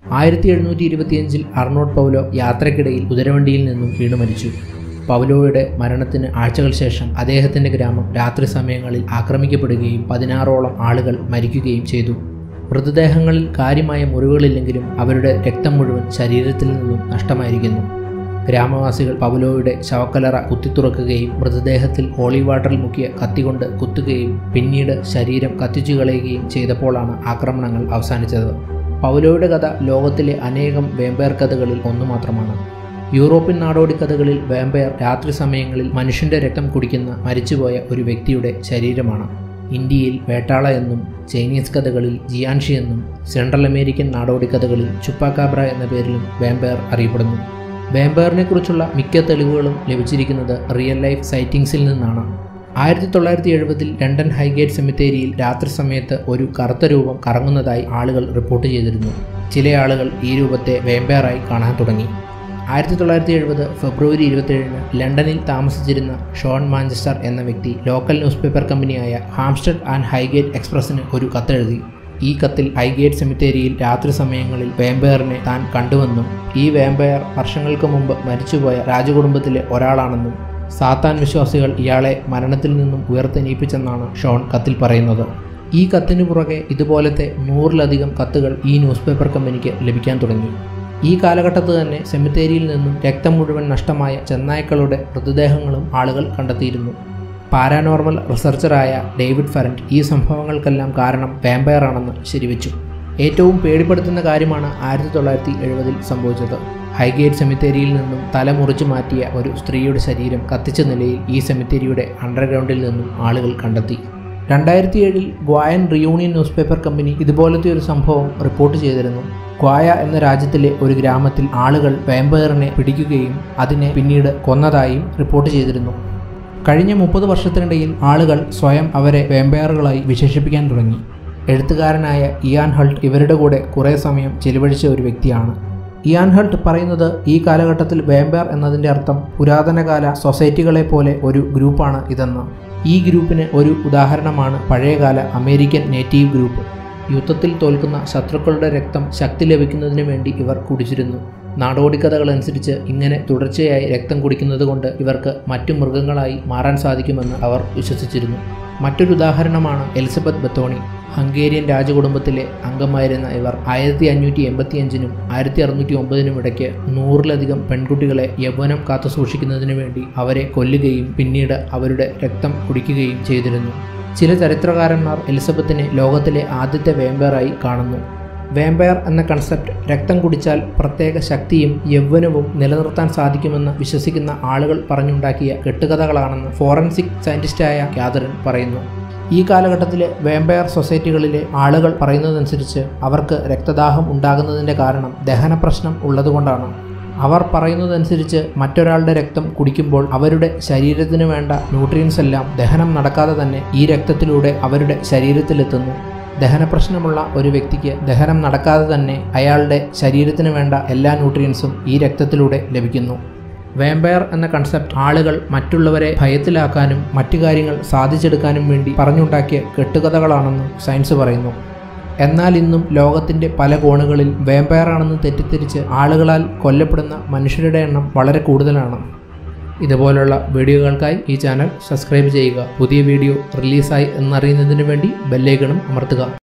ആയിരത്തി എഴുന്നൂറ്റി ഇരുപത്തിയഞ്ചിൽ അർണോട്ട് പൗലോ യാത്രക്കിടയിൽ കുതിരവണ്ടിയിൽ നിന്നും വീണു മരിച്ചു പൗലോയുടെ മരണത്തിന് ആഴ്ചകൾ ശേഷം അദ്ദേഹത്തിൻ്റെ ഗ്രാമം രാത്രി സമയങ്ങളിൽ ആക്രമിക്കപ്പെടുകയും പതിനാറോളം ആളുകൾ മരിക്കുകയും ചെയ്തു മൃതദേഹങ്ങളിൽ കാര്യമായ മുറിവുകളില്ലെങ്കിലും അവരുടെ രക്തം മുഴുവൻ ശരീരത്തിൽ നിന്നും നഷ്ടമായിരിക്കുന്നു ഗ്രാമവാസികൾ പൗലോയുടെ ശവക്കലറ കുത്തിത്തുറക്കുകയും മൃതദേഹത്തിൽ ഹോളി വാട്ടറിൽ മുക്കിയ കത്തികൊണ്ട് കുത്തുകയും പിന്നീട് ശരീരം കത്തിച്ചു കളയുകയും ചെയ്തപ്പോഴാണ് ആക്രമണങ്ങൾ അവസാനിച്ചത് പൗലോയുടെ കഥ ലോകത്തിലെ അനേകം വേമ്പയർ കഥകളിൽ ഒന്നു മാത്രമാണ് യൂറോപ്യൻ നാടോടി കഥകളിൽ വേമ്പയർ രാത്രി സമയങ്ങളിൽ മനുഷ്യന്റെ രക്തം കുടിക്കുന്ന മരിച്ചുപോയ ഒരു വ്യക്തിയുടെ ശരീരമാണ് ഇന്ത്യയിൽ വേട്ടാള എന്നും ചൈനീസ് കഥകളിൽ ജിയാൻഷി എന്നും സെൻട്രൽ അമേരിക്കൻ നാടോടി കഥകളിൽ ചുപ്പാക്കാബ്ര എന്ന പേരിലും വേമ്പയർ അറിയപ്പെടുന്നു വേമ്പയറിനെ കുറിച്ചുള്ള മിക്ക തെളിവുകളും ലഭിച്ചിരിക്കുന്നത് റിയൽ ലൈഫ് സൈറ്റിങ്സിൽ നിന്നാണ് ആയിരത്തി തൊള്ളായിരത്തി എഴുപതിൽ ലണ്ടൻ ഹൈഗേറ്റ് സെമിത്തേരിയിൽ രാത്രി സമയത്ത് ഒരു കറുത്ത രൂപം കറങ്ങുന്നതായി ആളുകൾ റിപ്പോർട്ട് ചെയ്തിരുന്നു ചില ആളുകൾ ഈ രൂപത്തെ വേമ്പയറായി കാണാൻ തുടങ്ങി ആയിരത്തി തൊള്ളായിരത്തി എഴുപത് ഫെബ്രുവരി ഇരുപത്തിയേഴിന് ലണ്ടനിൽ താമസിച്ചിരുന്ന ഷോൺ മാഞ്ചസ്റ്റർ എന്ന വ്യക്തി ലോക്കൽ ന്യൂസ് പേപ്പർ കമ്പനിയായ ഹാംസ്റ്റഡ് ആൻഡ് ഹൈഗേറ്റ് എക്സ്പ്രസിന് ഒരു കത്തെഴുതി ഈ കത്തിൽ ഹൈഗേറ്റ് സെമിത്തേരിയിൽ രാത്രി സമയങ്ങളിൽ വേമ്പയറിനെ താൻ കണ്ടുവെന്നും ഈ വേമ്പയർ വർഷങ്ങൾക്ക് മുമ്പ് മരിച്ചുപോയ രാജകുടുംബത്തിലെ ഒരാളാണെന്നും സാത്താൻ വിശ്വാസികൾ ഇയാളെ മരണത്തിൽ നിന്നും ഉയർത്തെണീപ്പിച്ചെന്നാണ് ഷോൺ കത്തിൽ പറയുന്നത് ഈ കത്തിനു പുറകെ ഇതുപോലത്തെ നൂറിലധികം കത്തുകൾ ഈ ന്യൂസ് പേപ്പർ കമ്പനിക്ക് ലഭിക്കാൻ തുടങ്ങി ഈ കാലഘട്ടത്ത് തന്നെ സെമിത്തേരിയിൽ നിന്നും രക്തം മുഴുവൻ നഷ്ടമായ ചെന്നായ്ക്കളുടെ മൃതദേഹങ്ങളും ആളുകൾ കണ്ടെത്തിയിരുന്നു പാരാനോർമൽ റിസർച്ചറായ ഡേവിഡ് ഫറന്റ് ഈ സംഭവങ്ങൾക്കെല്ലാം കാരണം വാമ്പയറാണെന്ന് ശരിവെച്ചു ഏറ്റവും പേടിപ്പെടുത്തുന്ന കാര്യമാണ് ആയിരത്തി തൊള്ളായിരത്തി എഴുപതിൽ സംഭവിച്ചത് ഹൈഗേറ്റ് സെമിത്തേരിയിൽ നിന്നും തല മുറിച്ചു മാറ്റിയ ഒരു സ്ത്രീയുടെ ശരീരം കത്തിച്ച നിലയിൽ ഈ സെമിത്തേരിയുടെ അണ്ടർഗ്രൗണ്ടിൽ നിന്നും ആളുകൾ കണ്ടെത്തി രണ്ടായിരത്തി ഏഴിൽ Guyane Reunion newspaper company ഇതുപോലത്തെ ഒരു സംഭവം റിപ്പോർട്ട് ചെയ്തിരുന്നു ഗ്വായ എന്ന രാജ്യത്തിലെ ഒരു ഗ്രാമത്തിൽ ആളുകൾ വാമ്പയറിനെ പിടിക്കുകയും അതിനെ പിന്നീട് കൊന്നതായും റിപ്പോർട്ട് ചെയ്തിരുന്നു കഴിഞ്ഞ മുപ്പത് വർഷത്തിനിടയിൽ ആളുകൾ സ്വയം അവരെ വേമ്പയറുകളായി വിശേഷിപ്പിക്കാൻ തുടങ്ങി എഴുത്തുകാരനായ ഇയാൻ ഹൾട്ട് ഇവരുടെ കൂടെ കുറേ സമയം ചെലവഴിച്ച ഒരു വ്യക്തിയാണ് ഇയാൻ ഹൾട്ട് പറയുന്നത് ഈ കാലഘട്ടത്തിൽ വേമ്പയർ എന്നതിൻ്റെ അർത്ഥം പുരാതനകാല സൊസൈറ്റികളെ പോലെ ഒരു ഗ്രൂപ്പാണ് ഇതെന്ന് ഈ ഗ്രൂപ്പിന് ഒരു ഉദാഹരണമാണ് പഴയകാല അമേരിക്കൻ നേറ്റീവ് ഗ്രൂപ്പ് യുദ്ധത്തിൽ തോൽക്കുന്ന ശത്രുക്കളുടെ രക്തം ശക്തി ലഭിക്കുന്നതിന് വേണ്ടി ഇവർ കുടിച്ചിരുന്നു നാടോടിക്കഥകൾ അനുസരിച്ച് ഇങ്ങനെ തുടർച്ചയായി രക്തം കുടിക്കുന്നത് കൊണ്ട് ഇവർക്ക് മറ്റു മൃഗങ്ങളായി മാറാൻ സാധിക്കുമെന്ന് അവർ വിശ്വസിച്ചിരുന്നു മറ്റൊരു ഉദാഹരണമാണ് എലിസബത്ത് ബത്തോണി ഹംഗേറിയൻ രാജകുടുംബത്തിലെ അംഗമായിരുന്ന ഇവർ ആയിരത്തി അഞ്ഞൂറ്റി എൺപത്തിയഞ്ചിനും ആയിരത്തി അറുന്നൂറ്റി ഒമ്പതിനും ഇടയ്ക്ക് നൂറിലധികം പെൺകുട്ടികളെ യൗവനം കാത്തു സൂക്ഷിക്കുന്നതിന് വേണ്ടി അവരെ കൊല്ലുകയും പിന്നീട് അവരുടെ രക്തം കുടിക്കുകയും ചെയ്തിരുന്നു ചില ചരിത്രകാരന്മാർ എലിസബത്തിനെ ലോകത്തിലെ ആദ്യത്തെ വേമ്പയറായി കാണുന്നു വേമ്പയർ എന്ന കൺസെപ്റ്റ് രക്തം കുടിച്ചാൽ പ്രത്യേക ശക്തിയും യൗവനവും നിലനിർത്താൻ സാധിക്കുമെന്ന് വിശ്വസിക്കുന്ന ആളുകൾ പറഞ്ഞുണ്ടാക്കിയ കെട്ടുകഥകളാണെന്ന് ഫോറൻസിക് സയന്റിസ്റ്റായ കാതറിൻ പറയുന്നു ഈ കാലഘട്ടത്തിലെ വേമ്പയർ സൊസൈറ്റികളിലെ ആളുകൾ പറയുന്നതനുസരിച്ച് അവർക്ക് രക്തദാഹം ഉണ്ടാകുന്നതിൻ്റെ കാരണം ദഹന പ്രശ്നം ഉള്ളതുകൊണ്ടാണ് അവർ പറയുന്നതനുസരിച്ച് മറ്റൊരാളുടെ രക്തം കുടിക്കുമ്പോൾ അവരുടെ ശരീരത്തിന് വേണ്ട ന്യൂട്രിയൻസ് എല്ലാം ദഹനം നടക്കാതെ തന്നെ ഈ രക്തത്തിലൂടെ അവരുടെ ശരീരത്തിലെത്തുന്നു ദഹന പ്രശ്നമുള്ള ഒരു വ്യക്തിക്ക് ദഹനം നടക്കാതെ തന്നെ അയാളുടെ ശരീരത്തിന് വേണ്ട എല്ലാ ന്യൂട്രിയൻസും ഈ രക്തത്തിലൂടെ ലഭിക്കുന്നു വേമ്പയർ എന്ന കൺസെപ്റ്റ് ആളുകൾ മറ്റുള്ളവരെ ഭയത്തിലാക്കാനും മറ്റു കാര്യങ്ങൾ സാധിച്ചെടുക്കാനും വേണ്ടി പറഞ്ഞുണ്ടാക്കിയ കെട്ടുകഥകളാണെന്ന് സയൻസ് പറയുന്നു എന്നാൽ ഇന്നും ലോകത്തിൻ്റെ പല കോണുകളിൽ വേമ്പയറാണെന്ന് തെറ്റിദ്ധരിച്ച് ആളുകളാൽ കൊല്ലപ്പെടുന്ന മനുഷ്യരുടെ എണ്ണം വളരെ കൂടുതലാണ് ഇതുപോലുള്ള വീഡിയോകൾക്കായി ഈ ചാനൽ സബ്സ്ക്രൈബ് ചെയ്യുക പുതിയ വീഡിയോ റിലീസായി എന്നറിയുന്നതിന് വേണ്ടി ബെല്ലൈക്കണും അമർത്തുക